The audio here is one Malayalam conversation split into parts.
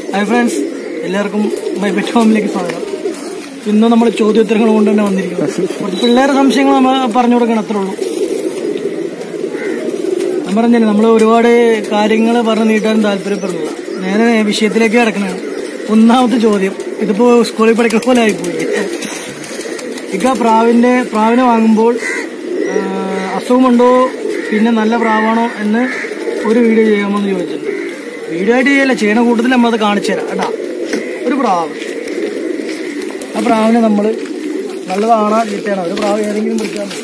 ഹായ് ഫ്രണ്ട്സ് എല്ലാവർക്കും മൈ ബെറ്റ് ഹോമിലേക്ക് സ്വാഗതം ഇന്ന് നമ്മൾ ചോദ്യോത്തരങ്ങൾ കൊണ്ട് തന്നെ വന്നിരിക്കുന്നത് കുറച്ച് പിള്ളേരുടെ സംശയങ്ങൾ നമ്മൾ പറഞ്ഞു കൊടുക്കണം അത്രേ ഉള്ളൂ ഞാൻ പറഞ്ഞില്ലേ നമ്മൾ ഒരുപാട് കാര്യങ്ങൾ പറഞ്ഞു നീട്ടാൻ താല്പര്യപ്പെടുന്നില്ല നേരെ വിഷയത്തിലേക്ക് കിടക്കണതാണ് ഒന്നാമത്തെ ചോദ്യം ഇതിപ്പോ സ്കൂളിൽ പഠിക്കുന്ന പോലെ ആയിപ്പോയി ഇക്ക പ്രാവിന്റെ പ്രാവിനെ വാങ്ങുമ്പോൾ ആ, അസുഖമുണ്ടോ പിന്നെ നല്ല പ്രാവാണോ എന്ന് ഒരു വീഡിയോ ചെയ്യാമോ എന്ന് ചോദിച്ചിട്ടുണ്ട് വീഡിയോ ആയിട്ട് ചെയ്യല്ല ചെയ്യണ കൂട്ടത്തിൽ നമ്മളത് കാണിച്ചു തരാം കേട്ടാ ഒരു പ്രാവ് ആ പ്രാവിനെ നമ്മൾ നല്ലതാണോ ചീത്തയാണോ ഒരു പ്രാവ് ഏതെങ്കിലും പിടിക്കാൻ മതി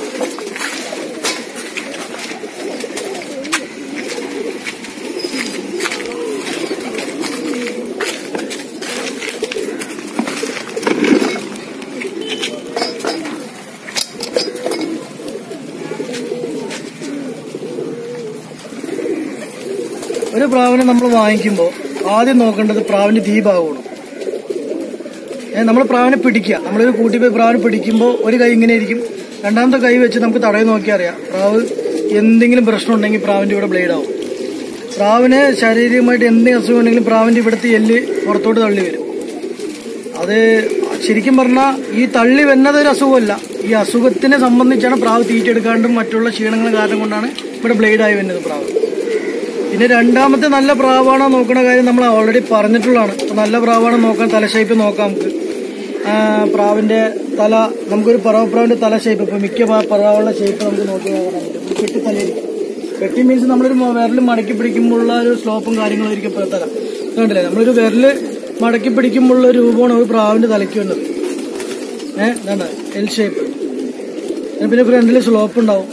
ഒരു പ്രാവിനെ നമ്മൾ വാങ്ങിക്കുമ്പോൾ ആദ്യം നോക്കേണ്ടത് പ്രാവിന്റെ ദീപാകണം നമ്മൾ പ്രാവിനെ പിടിക്കുക നമ്മളൊരു കൂട്ടി പോയി പ്രാവിനെ പിടിക്കുമ്പോൾ ഒരു കൈ ഇങ്ങനെ ഇരിക്കും രണ്ടാമത്തെ കൈ വെച്ച് നമുക്ക് തടയി നോക്കിയാൽ അറിയാം പ്രാവ് എന്തെങ്കിലും പ്രശ്നം ഉണ്ടെങ്കിൽ പ്രാവിന്റെ ഇവിടെ ബ്ലേഡ് ആവും പ്രാവിന് ശാരീരികമായിട്ട് എന്തെങ്കിലും അസുഖം ഉണ്ടെങ്കിലും പ്രാവിന്റെ ഇവിടുത്തെ എല്ല് പുറത്തോട്ട് തള്ളി വരും അത് ശരിക്കും പറഞ്ഞാൽ ഈ തള്ളി വരുന്നത് ഒരു അസുഖമല്ല ഈ അസുഖത്തിനെ സംബന്ധിച്ചാണ് പ്രാവ് തീറ്റെടുക്കാണ്ടും മറ്റുള്ള ക്ഷീണങ്ങൾ കാരണം കൊണ്ടാണ് ഇവിടെ ബ്ലേഡായി വരുന്നത് പ്രാവ് പിന്നെ രണ്ടാമത്തെ നല്ല പ്രാവാണോ നോക്കുന്ന കാര്യം നമ്മൾ ഓൾറെഡി പറഞ്ഞിട്ടുള്ളതാണ് അപ്പൊ നല്ല പ്രാവാണോ നോക്കാൻ തല ഷേപ്പ് നോക്കാം നമുക്ക് ആ, പ്രാവിന്റെ തല നമുക്കൊരു പറവപ്രാവിന്റെ തല ഷേപ്പ് ഇപ്പൊ മിക്ക പ്രാ- പറവകളുടെ ഷേപ്പ് നമുക്ക് നോക്കി നോക്കാൻ പറ്റും ഒരു കെട്ടി തലയിരിക്കും കെട്ടി മീൻസ് നമ്മളൊരു മ- വിരല് മടക്കി പിടിക്കുമ്പോഴുള്ള ഒരു സ്ലോപ്പും കാര്യങ്ങളും ആയിരിക്കും ഇപ്പോൾ തല കണ്ടില്ലേ നമ്മളൊരു വിരല് മടക്കി പിടിക്കുമ്പോഴുള്ള ഒരു രൂപമാണ് ഒരു പ്രാവിന്റെ തലയ്ക്ക് വരുന്നത് ഏഹ് ഇതാണ് എൽ ഷേപ്പ് പിന്നെ ഫ്രണ്ടിൽ സ്ലോപ്പ് ഉണ്ടാവും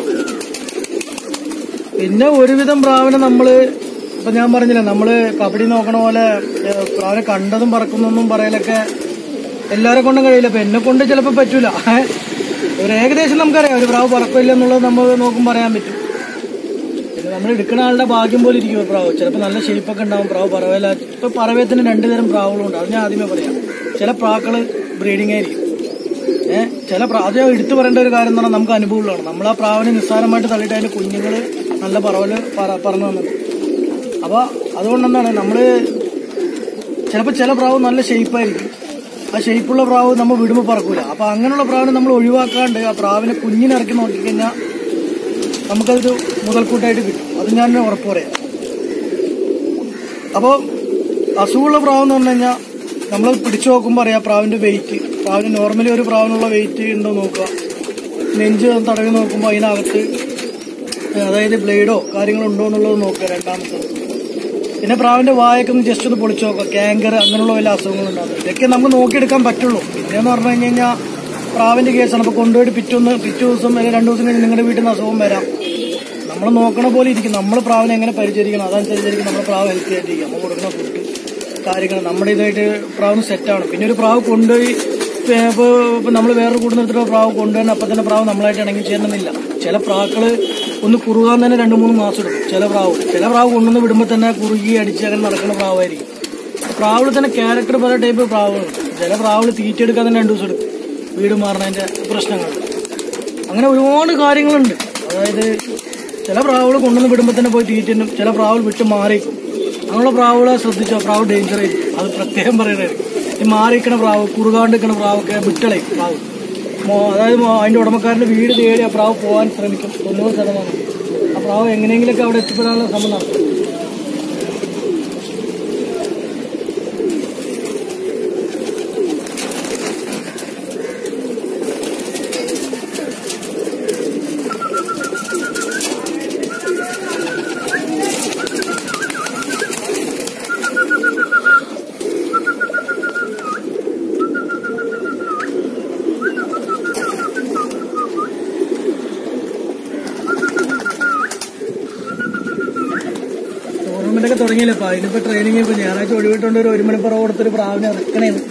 പിന്നെ ഒരുവിധം പ്രാവിനെ നമ്മള് ഇപ്പൊ ഞാൻ പറഞ്ഞില്ല നമ്മള് കബഡി നോക്കണ പോലെ ഏ, പ്രാവിനെ കണ്ടതും പറക്കുന്നൊന്നും പറയലൊക്കെ എല്ലാരെ കൊണ്ടും കഴിയില്ല അപ്പൊ എന്നെ കൊണ്ട് ചിലപ്പോ പറ്റൂല ഏ? ഒരു ഏകദേശം നമുക്കറിയാം ഒരു പ്രാവ് പറക്കില്ല എന്നുള്ളത് നമ്മൾ നോക്കും പറയാൻ പറ്റും പിന്നെ നമ്മൾ എടുക്കുന്ന ആളുടെ ഭാഗ്യം പോലെ ഇരിക്കും പ്രാവ് ചിലപ്പോൾ നല്ല ഷേപ്പൊക്കെ ഉണ്ടാവും പ്രാവ് പറവേല ഇപ്പൊ പറവയത്തിന് രണ്ടു തരം പ്രാവുകളും ഉണ്ട് അത് ഞാൻ ആദ്യമേ പറയാം ചില പ്രാക്കള് ബ്രീഡിംഗ് ആയിരിക്കും ഏഹ് ചില പ്രാ അത് എടുത്തു പറയേണ്ട ഒരു കാര്യം എന്ന് പറഞ്ഞാൽ നമുക്ക് അനുഭവമുള്ളതാണ് നമ്മൾ ആ പ്രാവിനെ നിസ്സാരമായിട്ട് തള്ളിയിട്ട് അതിന്റെ കുഞ്ഞുങ്ങൾ നല്ല പറവല് പറ- പറന്നു വന്നത് അപ്പൊ അതുകൊണ്ട് എന്താണ് നമ്മള് ചിലപ്പോൾ ചില പ്രാവ് നല്ല ഷേപ്പായിരിക്കും ആ ഷേപ്പുള്ള പ്രാവ് നമ്മൾ വിടുമ്പോൾ പറക്കൂല അപ്പൊ അങ്ങനെയുള്ള പ്രാവിനെ നമ്മൾ ഒഴിവാക്കാണ്ട് ആ പ്രാവിനെ കുഞ്ഞിനിറക്കി നോക്കിക്കഴിഞ്ഞാൽ നമുക്കതൊരു മുതൽക്കൂട്ടായിട്ട് കിട്ടും അത് ഞാൻ ഉറപ്പ് പറയാം അപ്പോൾ അസുഖമുള്ള പ്രാവ് എന്ന് പറഞ്ഞു കഴിഞ്ഞാൽ നമ്മൾ പിടിച്ചു നോക്കുമ്പോൾ അറിയാം പ്രാവിന്റെ വെയിറ്റ് പ്രാവിന് നോർമലി ഒരു പ്രാവിനുള്ള വെയിറ്റ് ഉണ്ടോ നോക്കുക നെഞ്ച് തടവി നോക്കുമ്പോൾ അതിനകത്ത് അതായത് ബ്ലേഡോ കാര്യങ്ങളോ ഉണ്ടോ എന്നുള്ളത് നോക്കുക രണ്ടാമത്തത് പിന്നെ പ്രാവിന്റെ വായൊക്കെ ഒന്ന് ജസ്റ്റ് ഒന്ന് പൊളിച്ചു നോക്കുക ക്യാങ്കർ അങ്ങനെയുള്ള വല്ല അസുഖങ്ങളുണ്ടാകും ഇതൊക്കെ നമുക്ക് നോക്കിയെടുക്കാൻ പറ്റുള്ളൂ പിന്നെന്ന് പറഞ്ഞു കഴിഞ്ഞ് കഴിഞ്ഞാൽ പ്രാവിന്റെ കേസാണ് അപ്പൊ കൊണ്ടുപോയിട്ട് പിറ്റൊന്ന് പിറ്റേ ദിവസം അല്ലെങ്കിൽ രണ്ടു ദിവസം കഴിഞ്ഞ് നിങ്ങളുടെ വീട്ടിൽ നിന്ന് അസുഖം വരാം നമ്മൾ നോക്കണ പോലെ ഇരിക്കും നമ്മൾ പ്രാവിനെ എങ്ങനെ പരിചരിക്കണം അതനുസരിച്ചായിരിക്കും നമ്മുടെ പ്രാവ് ഹെൽത്തി ആയിട്ടിരിക്കും നമ്മൾ കൊടുക്കുന്ന ഫുഡ് കാര്യങ്ങൾ നമ്മുടെ ഇതായിട്ട് പ്രാവിന് സെറ്റാണ് പിന്നെ ഒരു പ്രാവ് കൊണ്ടുപോയി ഇപ്പോൾ ഇപ്പോൾ നമ്മൾ വേറെ കൂടുന്നിടത്തോടെ പ്രാവ് കൊണ്ടുവരുന്ന അപ്പം തന്നെ പ്രാവ് നമ്മളായിട്ട് ഇണങ്ങി ചേരണമെന്നില്ല ചില പ്രാക്കള് ഒന്ന് കുറുകാൻ തന്നെ രണ്ട് മൂന്ന് മാസം എടുക്കും ചില പ്രാവ് ചില പ്രാവ് കൊണ്ടുവന്ന് വിടുമ്പോൾ തന്നെ കുറുകി അടിച്ച് അങ്ങനെ നടക്കുന്ന പ്രാവായിരിക്കും പ്രാവിൽ തന്നെ ക്യാരക്ടർ പല ടൈപ്പ് പ്രാവുകളുണ്ട് ചില പ്രാവിൽ തീറ്റെടുക്കാൻ തന്നെ രണ്ടു ദിവസം എടുക്കും വീട് മാറുന്നതിന്റെ പ്രശ്നങ്ങളുണ്ട് അങ്ങനെ ഒരുപാട് കാര്യങ്ങളുണ്ട് അതായത് ചില പ്രാവുകൾ കൊണ്ടുവന്ന് വിടുമ്പോൾ തന്നെ പോയി തീറ്റും ചില പ്രാവുകൾ വിട്ട് മാറിക്കും അങ്ങനെയുള്ള പ്രാവുകളെ ശ്രദ്ധിച്ചോ പ്രാവ് ഡേഞ്ചർ ആയിരിക്കും അത് പ്രത്യേകം പറയണായിരിക്കും ഈ മാറിക്കണ പ്രാവ് കുറുകാണ്ടിരിക്കണ പ്രാവൊക്കെ വിട്ടളയും പ്രാവ് മോ- അതായത് മോ- അതിന്റെ ഉടമക്കാരന്റെ വീട് തേടി ആ പ്രാവ് പോകാൻ ശ്രമിക്കും തൊണ്ണൂറ് ശതമാനം ആ പ്രാവ് എങ്ങനെയെങ്കിലൊക്കെ അവിടെ എത്തിപ്പെടാനുള്ള ശ്രമം നടത്തും ടൂർണമെന്റ് ഒക്കെ തുടങ്ങിയില്ലേ അപ്പൊ അതിനിപ്പോ ട്രെയിനിങ് ഇപ്പൊ ഞായറാഴ്ച ഒഴിവിട്ടുണ്ട് ഒരു ഒരു മണിപ്പുറം കൊടുത്തൊരു പ്രാവിനെ ഇറക്കണേന്ന്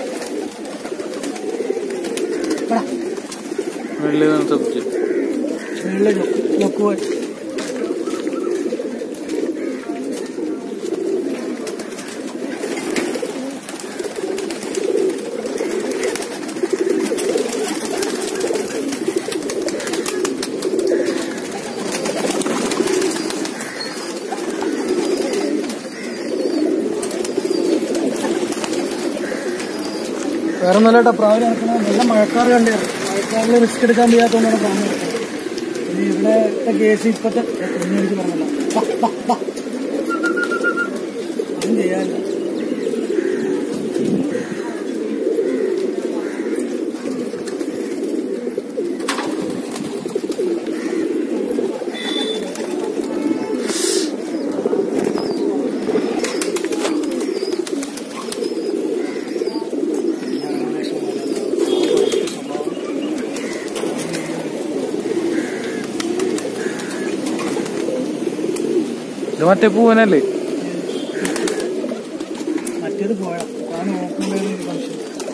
നല്ലതാണ് സബ്ജക്റ്റ് വെള്ള ലൊക്ക് ലൊക്ക് പോയി വേറെ ഒന്നുമല്ല കേട്ടോ പ്രാവിനെ ഇറക്കണ നല്ല മഴക്കാർ കണ്ടേ മഴക്കാറിൽ റിസ്ക് എടുക്കാൻ വയ്യാത്തതുകൊണ്ടാണ് പ്രാവിനെ ഇറക്കുന്നത് ഇനി ഇവിടുത്തെ കേസ് ഇപ്പത്തെ കുഞ്ഞെനിക്ക് പറഞ്ഞല്ല വാ, വാ, വാ. ഒന്നും ചെയ്യാനില്ല ഇത് മറ്റേ പൂവനല്ലേ മറ്റേത് പോയാ പ്രാവിനെ നോക്കുമ്പോഴേ എനിക്ക് സംശയം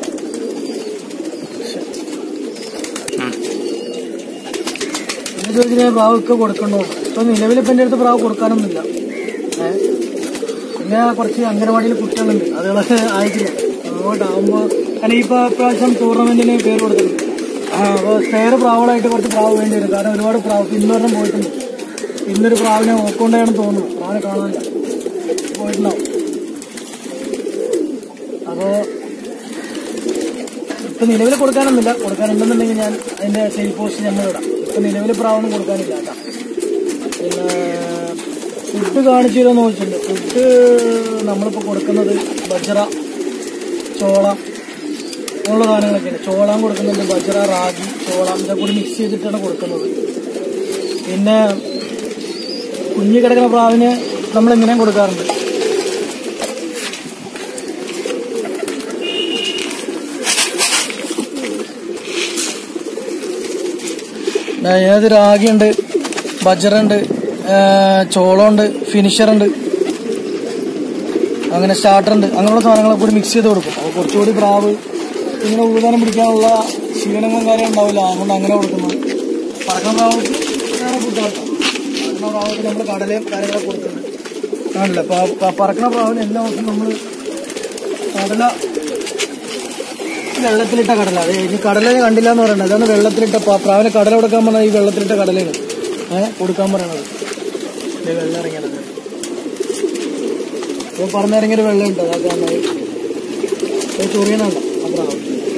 പിന്നെ ചോദിച്ചാൽ പ്രാവ് ഒക്കെ കൊടുക്കണ്ടോ ഇപ്പൊ നിലവിൽ ഇപ്പൊ എന്റെ അടുത്ത് പ്രാവ് കൊടുക്കാനൊന്നുമില്ല ഏഹ് പിന്നെ കുറച്ച് അംഗനവാടിയിൽ കുട്ടികളുണ്ട് അതുകളൊക്കെ ആയിട്ടില്ല അങ്ങോട്ടാവുമ്പോ കാരണം ഇപ്പൊ പ്രാവശ്യം ടൂർണമെന്റിന് പേര് കൊടുത്തിട്ടുണ്ട് ആ അപ്പൊ സ്പെയർ പ്രാവുകളായിട്ട് കുറച്ച് പ്രാവ് വേണ്ടി വരും കാരണം ഒരുപാട് പ്രാവ് ഇന്നൊരെണ്ണം പോയിട്ടുണ്ട് ഇന്നൊരു പ്രാവിനെ നോക്കൊണ്ടാണെന്ന് തോന്നുന്നു പ്രാവിനെ കാണാനില്ല പോയിട്ടുണ്ടാവും അപ്പോ ഇപ്പൊ നിലവിൽ കൊടുക്കാനൊന്നുമില്ല കൊടുക്കാനുണ്ടെന്നുണ്ടെങ്കിൽ ഞാൻ അതിന്റെ സെയിൽ പോസ്റ്റ് നമ്മൾ ഇടാം ഇപ്പൊ നിലവിൽ പ്രാവൊന്നും കൊടുക്കാനില്ല കേട്ടോ പിന്നെ ഫുഡ് കാണിച്ചു തരുമെന്ന് ചോദിച്ചിട്ടുണ്ട് ഫുഡ് നമ്മളിപ്പോ കൊടുക്കുന്നത് ബജ്ര ചോള അങ്ങനെയുള്ള സാധനങ്ങളൊക്കെയാണ് ചോളം കൊടുക്കുന്നുണ്ട് ബജ്ര റാഗി ചോളം ഇതൊക്കെ കൂടി മിക്സ് ചെയ്തിട്ടാണ് കൊടുക്കുന്നത് പിന്നെ കുഞ്ഞു കിടക്കുന്ന പ്രാവിന് നമ്മൾ ഇങ്ങനെയും കൊടുക്കാറുണ്ട് ഏത് രാഗിയുണ്ട് ബജറുണ്ട് ചോളമുണ്ട് ഫിനിഷറുണ്ട് അങ്ങനെ സ്റ്റാർട്ടറുണ്ട് അങ്ങനെയുള്ള സാധനങ്ങളൊക്കെ കൂടി മിക്സ് ചെയ്ത് കൊടുക്കും അപ്പോൾ കുറച്ചുകൂടി പ്രാവ് ഇങ്ങനെ ഉഴുതാനം പിടിക്കാനുള്ള ക്ഷീണങ്ങളും കാര്യം ഉണ്ടാവില്ല അതുകൊണ്ട് അങ്ങനെ കൊടുക്കുന്നു പറക്കുന്ന പ്രാവർക്ക് വേറെ ഫുഡാണ് പറക്കുന്ന പ്രാവർക്ക് നമ്മൾ കടലയും കാര്യങ്ങളൊക്കെ കൊടുക്കുന്നുണ്ട് ആണല്ലേ അപ്പോൾ പറക്കുന്ന പ്രാവിന് എല്ലാ ദിവസവും നമ്മൾ കടല വെള്ളത്തിലിട്ട കടല അത് ഇനി കടല ഞാൻ കണ്ടില്ല എന്ന് പറയണത് അതാണ് വെള്ളത്തിലിട്ട പ്രാ- പ്രാവിന് കടല കൊടുക്കാൻ പറഞ്ഞാൽ ഈ വെള്ളത്തിലിട്ട കടലയാണ് ഏഹ് കൊടുക്കാൻ പറയണത് ദേ വെള്ളം ഇറങ്ങിയത് ഇപ്പോൾ പറഞ്ഞിറങ്ങിയൊരു വെള്ളം ഉണ്ട് അതൊക്കെ നന്നായി ചൊറിയണല്ല അതാണ്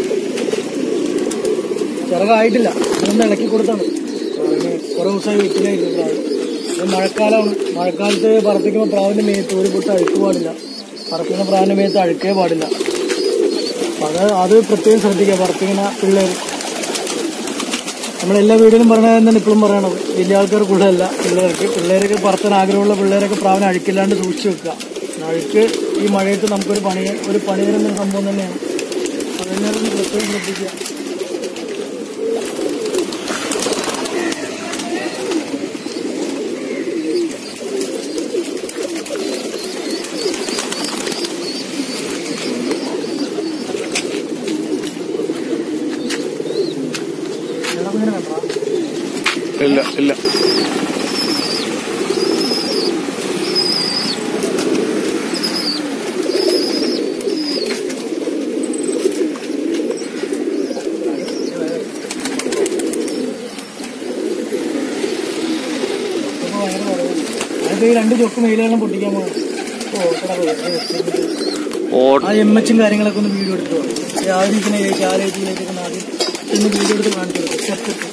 ചിറകായിട്ടില്ല അതൊന്ന് ഇളക്കി കൊടുത്താണ് പ്രാവിന് കുറെ ദിവസമായി വീട്ടിലായിരിക്കും പ്രാവ് ഇത് മഴക്കാലമാണ് മഴക്കാലത്ത് പറപ്പിക്കുമ്പോൾ പ്രാവിന്റെ മേത്ത് ഒരു പൊട്ട് അഴുക്ക് പാടില്ല പറപ്പിക്കുന്ന പ്രാവിന്റെ മേത്ത് അഴുക്കേ പാടില്ല അപ്പൊ അത് അത് പ്രത്യേകം ശ്രദ്ധിക്കുക പറപ്പിക്കുന്ന പിള്ളേർ നമ്മളെല്ലാ വീഡിയോയിലും പറഞ്ഞത് തന്നെ ഇപ്പോഴും പറയണത് വലിയ ആൾക്കാർക്ക് കൂടുതലല്ല പിള്ളേർക്ക് പിള്ളേർക്ക് പറത്താൻ ആഗ്രഹമുള്ള പിള്ളേരൊക്കെ പ്രാവിനെ അഴുക്കില്ലാണ്ട് സൂക്ഷിച്ചു വെക്കുക അഴുക്ക് ഈ മഴയത്ത് നമുക്കൊരു പണി ഒരു പണി തരുന്ന ഒരു സംഭവം തന്നെയാണ് അതെല്ലാവരും പ്രത്യേകം ശ്രദ്ധിക്കുക വെള്ളം ഇങ്ങനെ കണ്ടോ ഇല്ല ഇല്ല ഇപ്പൊ ഭയങ്കര കുറവാണ്. ഞാനിപ്പോ ഈ രണ്ട് ചൊക്ക് മെയിലെല്ലാം പൊട്ടിക്കാൻ പോകും ഓ ഇവിടെ പോയി. ഓ ആ എം എച്ചും കാര്യങ്ങളൊക്കെ ഒന്ന് വീഡിയോ എടുത്തു ആദ്യം ആലോചിച്ചിലേക്ക് ആദ്യം ഒന്ന് വീഡിയോ എടുത്ത് കാണിച്ചു കൊടുക്കും സ്റ്റെപ്പ് ഇട്ട്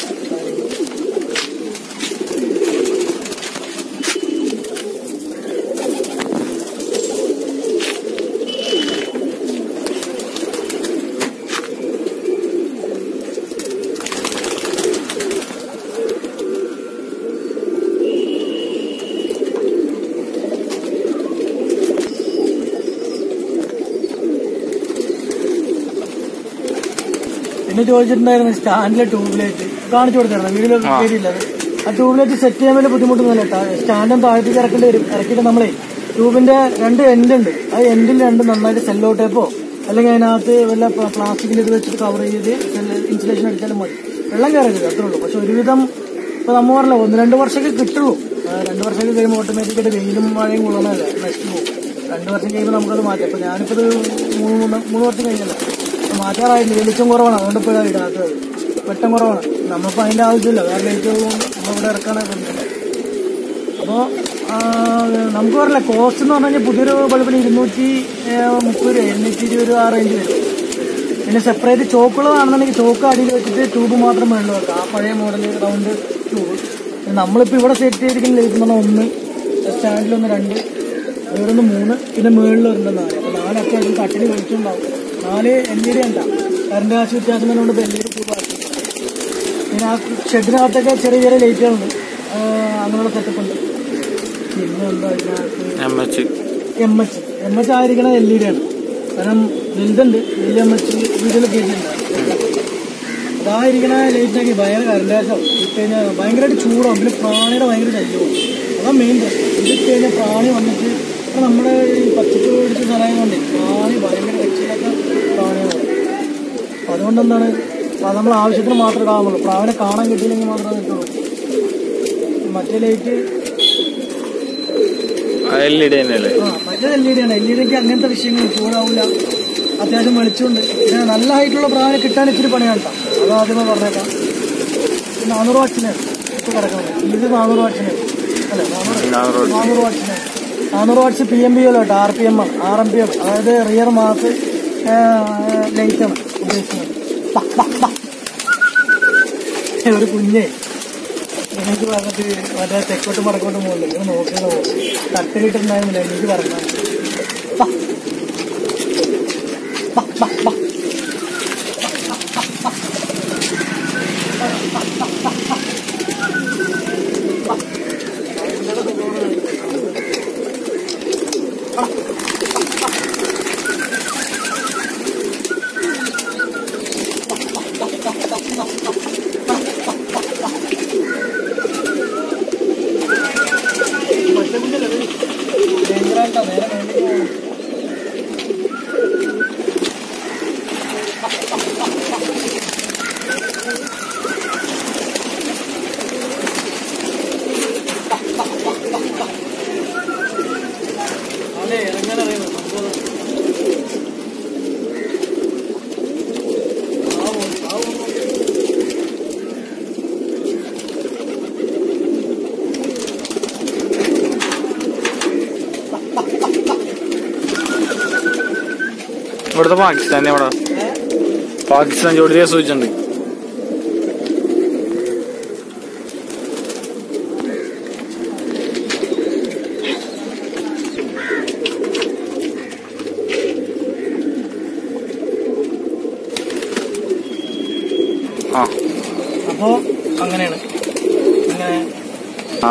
പിന്നെ ചോദിച്ചിട്ടുണ്ടായിരുന്നു സ്റ്റാൻഡിലെ ട്യൂബ്ലൈറ്റ് കാണിച്ചു കൊടുത്തായിരുന്നു വീഡിയോ ആ. പേരില്ല അത് ആ ട്യൂബ്ലൈറ്റ് സെറ്റ് ചെയ്യാൻ വേണ്ടി ബുദ്ധിമുട്ടൊന്നുമില്ല കേട്ടോ സ്റ്റാൻഡും താഴത്തേക്ക് ഇറക്കേണ്ടി വരും ഇറക്കിയിട്ട് നമ്മളെ ട്യൂബിന്റെ രണ്ട് എൻഡ് ഉണ്ട് ആ എൻഡിൽ രണ്ട് നന്നായിട്ട് സെല്ലോ ടേപ്പോ അല്ലെങ്കിൽ അതിനകത്ത് വല്ല പ്ലാസ്റ്റിക്കിൽ ഇത് വെച്ചിട്ട് കവർ ചെയ്ത് ഇൻസുലേഷൻ അടിച്ചാലും മതി വെള്ളം കയറരുത് അത്രേ ഉള്ളൂ പക്ഷെ ഒരുവിധം ഇപ്പൊ നമ്മ പറഞ്ഞല്ലോ ഒന്ന് രണ്ട് വർഷമൊക്കെ കിട്ടുള്ളൂ ആ, രണ്ട് വർഷമൊക്കെ കഴിയുമ്പോൾ ഓട്ടോമാറ്റിക്കായിട്ട് വെയിലും മഴയും കൊള്ളണമല്ല നശിച്ചു പോകും രണ്ട് വർഷം കഴിയുമ്പോൾ നമുക്കത് മാറ്റാം ഇപ്പൊ ഞാനിപ്പോ ഇത് മൂന്ന് മൂന്ന് മൂന്ന് വർഷം കഴിഞ്ഞല്ലോ അപ്പൊ മാറ്റാറായില്ല വെളിച്ചം കുറവാണ് അതുകൊണ്ട് ഇപ്പോൾ ഇടാത്തത് വെട്ടം കുറവാണ് നമ്മളിപ്പോൾ അതിന്റെ ആവശ്യമില്ല വേറെ ലൈറ്റ് നമ്മളിവിടെ ഇറക്കാനൊക്കെ അപ്പോൾ നമുക്ക് പറയില്ല കോസ്റ്റ് എന്ന് പറഞ്ഞു കഴിഞ്ഞാൽ പുതിയൊരു ബൾബിന് ഇരുന്നൂറ്റി ഏഹ്, മുപ്പത് രൂപ എണ്ണൂറ്റി ഇരുപത് രൂപ ആ റേഞ്ച് വരും പിന്നെ സെപ്പറേറ്റ് ചോക്കുള്ളതാണെന്നുണ്ടെങ്കിൽ ചോക്ക് അടിയിൽ വെച്ചിട്ട് ട്യൂബ് മാത്രം വേണ്ടി വെക്കാം ആ പഴയ മോഡൽ റൗണ്ട് ട്യൂബ് നമ്മളിപ്പോൾ ഇവിടെ സെറ്റ് ചെയ്തിരിക്കുന്ന ലൈറ്റ് എന്ന് പറഞ്ഞാൽ ഒന്ന് സ്റ്റാൻഡിലൊന്ന് രണ്ട് വേറൊന്ന് മൂന്ന് പിന്നെ മുകളിൽ ഒരെണ്ണം നാല് അപ്പോൾ നാല് അത്യാവശ്യം കട്ടിന് വെളിച്ചുണ്ടാവും നാല് എൽ ഇ ഡി അല്ല കറണ്ട് കാശ് വ്യത്യാസം കൊണ്ട് ഇപ്പോൾ എൽ ഇ ഡി ട്യൂബ് ആക്കി പിന്നെ ആ ഷെഡിനകത്തൊക്കെ ചെറിയ ചെറിയ ലൈറ്റുകളുണ്ട് ആ, അങ്ങനെയുള്ള സെറ്റപ്പ് ഉണ്ട് പിന്നെ എന്താ ഇതിനകത്ത് M H M H M H ആയിരിക്കണം എൽ ഇ ഡി ആണ് കാരണം വലുതുണ്ട് വലിയ എം എച്ച് വീട്ടിലൊക്കെ ഉണ്ട് അതായിരിക്കണ ലൈറ്റിനൊക്കെ ഭയങ്കര കറണ്ട് ആശം ഇട്ട് കഴിഞ്ഞാൽ ഭയങ്കരമായിട്ട് ചൂടാവും പിന്നെ പ്രാണിയുടെ ഭയങ്കര ശല്യവും അതാണ് മെയിൻ പ്രശ്നം ഇതിട്ട് കഴിഞ്ഞാൽ പ്രാണി വന്നിട്ട് ഇപ്പൊ നമ്മുടെ ഈ പച്ചപ്പ് പിടിച്ച സ്ഥലമായതുകൊണ്ട് പ്രാണി ഭയങ്കര രക്ഷയില്ലാത്ത പ്രാണികളാണ് അപ്പൊ അതുകൊണ്ട് എന്താണ് അത് നമ്മൾ ആവശ്യത്തിന് മാത്രമേ ഇടാവുള്ളൂ പ്രാവിനെ കാണാൻ കിട്ടിയില്ലെങ്കിൽ മാത്രമേ കിട്ടുള്ളൂ മറ്റേ ലൈറ്റ് എൽ ഇ ഡി തന്നെയല്ലേ ആ മറ്റേത് എൽ ഇ ഡി ആണ് എൽ ഇ ഡിക്ക് അങ്ങനത്തെ വിഷയങ്ങൾ ചൂടാവില്ല അത്യാവശ്യം വെളിച്ചമുണ്ട് പിന്നെ നല്ല ഹൈറ്റുള്ള പ്രാവിനെ കിട്ടാൻ ഇച്ചിരി പണിയാണ് കേട്ടോ അത് ആദ്യമേ പറഞ്ഞേക്കാം ഇത് നാനൂറ് വാട്സിന് ഇപ്പൊ കിടക്കുന്നത് ഇത് നാനൂറ് വാട്സിന് അല്ലെ നാനൂറ് watt. നാനൂറ് വാട്സിന് നാനൂറ് വാട്സ് പി എം ബി അല്ല കേട്ടോ ആർ പി എം ആണ് ആർ എം പി എം അതായത് റിയർ മാസ് ലൈറ്റ് ആണ് ഉദ്ദേശിക്കുന്നത് ബാ, ബാ, ബാ. ഒരു കുഞ്ഞേ എനിക്ക് പറഞ്ഞിട്ട് മറ്റേ തെക്കോട്ട് മടക്കോട്ട് പോകില്ല ഇങ്ങനെ നോക്കണ പോകും തട്ട് കിട്ടുന്നുണ്ടായിരുന്നില്ല എനിക്ക് പറഞ്ഞാൽ ബാ. ബാ, ബാ, ബാ. ഭയങ്കരായിട്ടാ നേരെ മേലേക്ക് പോകും. അതെ എങ്ങനെ അറിയുന്നു സംഭവം ആവോ, ആവോ. ഇവിടുത്തെ പാകിസ്ഥാനി അവിടെ ഏ? പാകിസ്ഥാൻ ജോഡി സൂചിച്ചിട്ടുണ്ട് ആ അപ്പോ അങ്ങനെയാണ് അങ്ങനെ ആ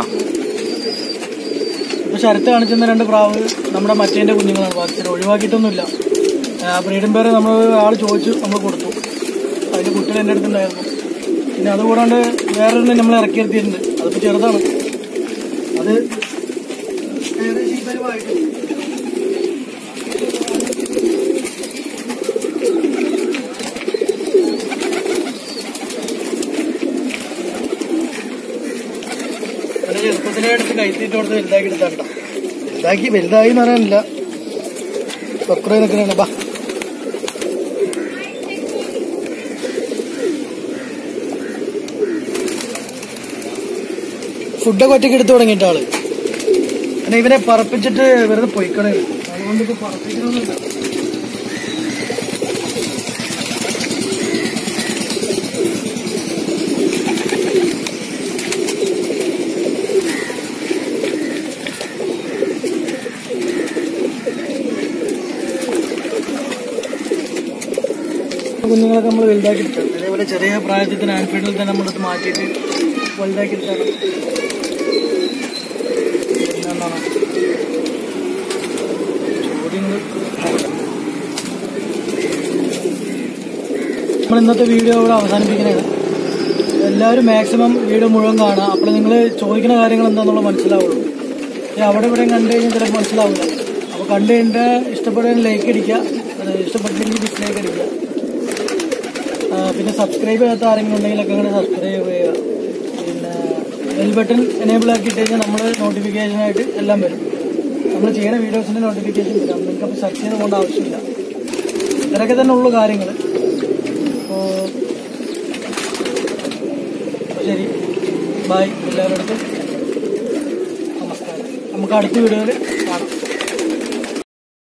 ഇപ്പൊ ശരത്ത് കാണിച്ചിരുന്ന രണ്ട് പ്രാവ് നമ്മുടെ മറ്റേന്റെ കുഞ്ഞുങ്ങളാണ് ബാക്കി ഒഴിവാക്കിയിട്ടൊന്നുമില്ല ബ്രീഡിംഗ് പേര് നമ്മൾ ആൾ ചോദിച്ചു നമ്മൾ കൊടുത്തു അതിന്റെ കുട്ടികൾ എൻ്റെ അടുത്തുണ്ടായിരുന്നു പിന്നെ അതുകൂടാണ്ട് വേറൊരെണ്ണം നമ്മൾ ഇറക്കി നിർത്തിയിട്ടുണ്ട് അതിപ്പോ ചെറുതാണ് അത് ഏകദേശം ഈ പരുവായിട്ട് ഒരു ചെറുപ്പത്തിലെ എടുത്ത് കൈത്തീറ്റ് കൊടുത്ത് വലുതാക്കി എടുത്താണ്ട വലുതാക്കി വലുതായി എന്ന് പറയാനില്ല ബക്ര നിൽക്കണ ബാ ഫുഡൊക്കെ ഒറ്റയ്ക്ക് എടുത്തു തുടങ്ങിയിട്ട് ആള് പിന്നെ ഇവനെ പറപ്പിച്ചിട്ട് വെറുതെ പൊയ്ക്കണേ അതുകൊണ്ട് ഇത് പറപ്പിക്കണമെന്നില്ല കുഞ്ഞുങ്ങളൊക്കെ നമ്മൾ വലുതാക്കി എടുത്താണ് അതേപോലെ ചെറിയ പ്രായത്തിൽ തന്നെ ആൻഫീൽഡിൽ തന്നെ നമ്മളത് മാറ്റിയിട്ട് വലുതാക്കി എടുത്താണ് പിന്നെന്താണ് ചോദ്യങ്ങൾ നമ്മൾ ഇന്നത്തെ വീഡിയോ ഇവിടെ അവസാനിപ്പിക്കുന്നതാണ് എല്ലാവരും മാക്സിമം വീഡിയോ മുഴുവൻ കാണുക അപ്പോൾ നിങ്ങൾ ചോദിക്കുന്ന കാര്യങ്ങൾ എന്താണെന്നുള്ളത് മനസ്സിലാവുള്ളൂ ഈ അവിടെ ഇവിടെ കണ്ടു കഴിഞ്ഞാൽ ചിലപ്പോൾ മനസ്സിലാവില്ല അപ്പോൾ കണ്ടു കഴിഞ്ഞിട്ട് ഇഷ്ടപ്പെടുന്ന ലൈക്ക് അടിക്കുക അത് ഇഷ്ടപ്പെട്ടില്ലെങ്കിൽ ഡിസ്ലൈക്ക് അടിക്കുക ആ, പിന്നെ സബ്സ്ക്രൈബ് ചെയ്യാത്ത ആരെങ്കിലും ഉണ്ടെങ്കിലൊക്കെ അങ്ങനെ സബ്സ്ക്രൈബ് ചെയ്യുക പിന്നെ ബെൽ ബട്ടൺ എനേബിൾ ആക്കിയിട്ട് കഴിഞ്ഞാൽ നമ്മൾ നോട്ടിഫിക്കേഷനായിട്ട് എല്ലാം വരും നമ്മൾ ചെയ്യുന്ന വീഡിയോസിന്റെ നോട്ടിഫിക്കേഷൻ വരാം നിങ്ങൾക്ക് അപ്പോൾ സെർച്ച് ചെയ്ത് പോകേണ്ട ആവശ്യമില്ല ഇതൊക്കെ തന്നെ ഉള്ളു കാര്യങ്ങൾ അപ്പോൾ ശരി ബൈ എല്ലാവരുടെ അടുത്തും നമസ്കാരം നമുക്ക് അടുത്ത വീഡിയോയിൽ കാണാം